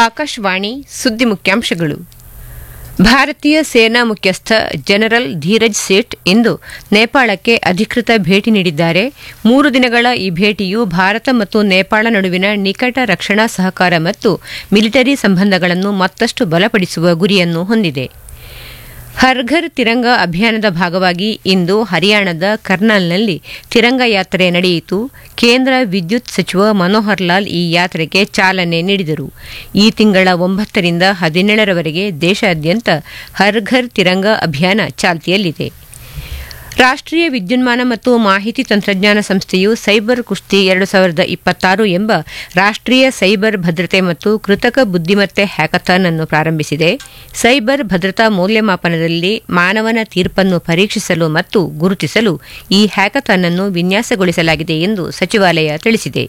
ಆಕಾಶವಾಣಿ ಸುದ್ದಿ ಮುಖ್ಯಾಂಶಗಳು ಭಾರತೀಯ ಸೇನಾ ಮುಖ್ಯಸ್ಥ ಜನರಲ್ ಧೀರಜ್ ಸೇಠ್ ಇಂದು ನೇಪಾಳಕ್ಕೆ ಅಧಿಕೃತ ಭೇಟಿ ನೀಡಿದ್ದಾರೆ ಮೂರು ದಿನಗಳ ಈ ಭೇಟಿಯು ಭಾರತ ಮತ್ತು ನೇಪಾಳ ನಡುವಿನ ನಿಕಟ ರಕ್ಷಣಾ ಸಹಕಾರ ಮತ್ತು ಮಿಲಿಟರಿ ಸಂಬಂಧಗಳನ್ನು ಮತ್ತಷ್ಟು ಬಲಪಡಿಸುವ ಗುರಿಯನ್ನು ಹೊಂದಿದೆ ಹರ್ ಘರ್ ತಿರಂಗ ಅಭಿಯಾನದ ಭಾಗವಾಗಿ ಇಂದು ಹರಿಯಾಣದ ಕರ್ನಾಲ್ನಲ್ಲಿ ತಿರಂಗ ಯಾತ್ರೆ ನಡೆಯಿತು ಕೇಂದ್ರ ವಿದ್ಯುತ್ ಸಚಿವ ಮನೋಹರ್ ಲಾಲ್ ಈ ಯಾತ್ರೆಗೆ ಚಾಲನೆ ನೀಡಿದರು ಈ ತಿಂಗಳ ಒಂಬತ್ತರಿಂದ ಹದಿನೇಳರವರೆಗೆ ದೇಶಾದ್ಯಂತ ಹರ್ ಘರ್ ತಿರಂಗ ಅಭಿಯಾನ ಚಾಲ್ತಿಯಲ್ಲಿದೆ ರಾಷ್ಟ್ರೀಯ ವಿದ್ಯುನ್ಮಾನ ಮತ್ತು ಮಾಹಿತಿ ತಂತ್ರಜ್ಞಾನ ಸಂಸ್ಥೆಯು ಸೈಬರ್ ಕುಸ್ತಿ ಎರಡು ಸಾವಿರದ ಇಪ್ಪತ್ತಾರು ಎಂಬ ರಾಷ್ಟ್ರೀಯ ಸೈಬರ್ ಭದ್ರತೆ ಮತ್ತು ಕೃತಕ ಬುದ್ದಿಮತ್ತೆ ಹ್ಯಾಕಥಾನ್ ಅನ್ನು ಪ್ರಾರಂಭಿಸಿದೆ ಸೈಬರ್ ಭದ್ರತಾ ಮೌಲ್ಯಮಾಪನದಲ್ಲಿ ಮಾನವನ ತೀರ್ಪನ್ನು ಪರೀಕ್ಷಿಸಲು ಮತ್ತು ಗುರುತಿಸಲು ಈ ಹ್ಯಾಕಥಾನ್ ಅನ್ನು ವಿನ್ಯಾಸಗೊಳಿಸಲಾಗಿದೆ ಎಂದು ಸಚಿವಾಲಯ ತಿಳಿಸಿದೆ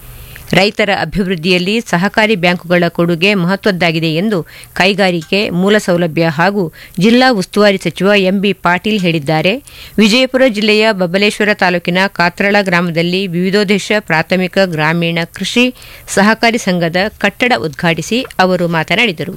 ರೈತರ ಅಭಿವೃದ್ಧಿಯಲ್ಲಿ ಸಹಕಾರಿ ಬ್ಯಾಂಕುಗಳ ಕೊಡುಗೆ ಮಹತ್ವದ್ದಾಗಿದೆ ಎಂದು ಕೈಗಾರಿಕೆ ಮೂಲಸೌಲಭ್ಯ ಹಾಗೂ ಜಿಲ್ಲಾ ಉಸ್ತುವಾರಿ ಸಚಿವ ಎಂಬಿ ಪಾಟೀಲ್ ಹೇಳಿದ್ದಾರೆ ವಿಜಯಪುರ ಜಿಲ್ಲೆಯ ಬಬಲೇಶ್ವರ ತಾಲೂಕಿನ ಕಾತ್ರಳ ಗ್ರಾಮದಲ್ಲಿ ವಿವಿಧೋದ್ದೇಶ ಪ್ರಾಥಮಿಕ ಗ್ರಾಮೀಣ ಕೃಷಿ ಸಹಕಾರಿ ಸಂಘದ ಕಟ್ಟಡ ಉದ್ಘಾಟಿಸಿ ಅವರು ಮಾತನಾಡಿದರು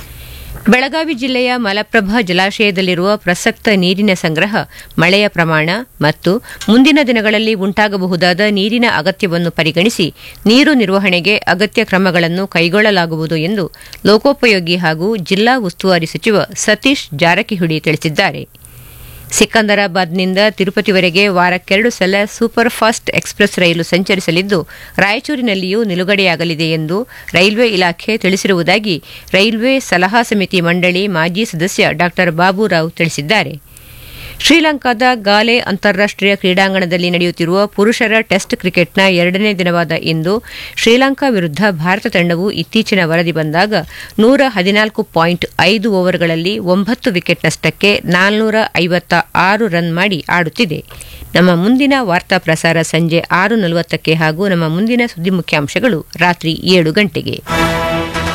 ಬೆಳಗಾವಿ ಜಿಲ್ಲೆಯ ಮಲಪ್ರಭಾ ಜಲಾಶಯದಲ್ಲಿರುವ ಪ್ರಸಕ್ತ ನೀರಿನ ಸಂಗ್ರಹ ಮಳೆಯ ಪ್ರಮಾಣ ಮತ್ತು ಮುಂದಿನ ದಿನಗಳಲ್ಲಿ ಉಂಟಾಗಬಹುದಾದ ನೀರಿನ ಅಗತ್ಯವನ್ನು ಪರಿಗಣಿಸಿ ನೀರು ನಿರ್ವಹಣೆಗೆ ಅಗತ್ಯ ಕ್ರಮಗಳನ್ನು ಕೈಗೊಳ್ಳಲಾಗುವುದು ಎಂದು ಲೋಕೋಪಯೋಗಿ ಹಾಗೂ ಜಿಲ್ಲಾ ಉಸ್ತುವಾರಿ ಸಚಿವ ಸತೀಶ್ ಜಾರಕಿಹೊಳಿ ತಿಳಿಸಿದ್ದಾರೆ ಸಿಕಂದರಾಬಾದ್ನಿಂದ ತಿರುಪತಿವರೆಗೆ ವಾರಕ್ಕೆರಡು ಸಲ ಸೂಪರ್ ಫಾಸ್ಟ್ ಎಕ್ಸ್ಪ್ರೆಸ್ ರೈಲು ಸಂಚರಿಸಲಿದ್ದು ರಾಯಚೂರಿನಲ್ಲಿಯೂ ನಿಲುಗಡೆಯಾಗಲಿದೆ ಎಂದು ರೈಲ್ವೆ ಇಲಾಖೆ ತಿಳಿಸಿರುವುದಾಗಿ ರೈಲ್ವೆ ಸಲಹಾ ಸಮಿತಿ ಮಂಡಳಿ ಮಾಜಿ ಸದಸ್ಯ ಡಾ ಬಾಬುರಾವ್ ತಿಳಿಸಿದ್ದಾರೆ ಶ್ರೀಲಂಕಾದ ಗಾಲೆ ಅಂತಾರಾಷ್ಟೀಯ ಕ್ರೀಡಾಂಗಣದಲ್ಲಿ ನಡೆಯುತ್ತಿರುವ ಪುರುಷರ ಟೆಸ್ಟ್ ಕ್ರಿಕೆಟ್ನ ಎರಡನೇ ದಿನವಾದ ಇಂದು ಶ್ರೀಲಂಕಾ ವಿರುದ್ಧ ಭಾರತ ತಂಡವು ಇತ್ತೀಚಿನ ವರದಿ ಬಂದಾಗ ನೂರ ಹದಿನಾಲ್ಕು ಪಾಯಿಂಟ್ ಐದು ಓವರ್ಗಳಲ್ಲಿ ಒಂಬತ್ತು ವಿಕೆಟ್ ನಷ್ಟಕ್ಕೆ ನಾಲ್ನೂರ ಐವತ್ತ ಆರು ರನ್ ಮಾಡಿ ಆಡುತ್ತಿದೆ ನಮ್ಮ ಮುಂದಿನ ವಾರ್ತಾ ಪ್ರಸಾರ ಸಂಜೆ ಆರು ನಲವತ್ತಕ್ಕೆ ಹಾಗೂ ನಮ್ಮ ಮುಂದಿನ ಸುದ್ದಿ ಮುಖ್ಯಾಂಶಗಳು ರಾತ್ರಿ ಏಳು ಗಂಟೆಗೆ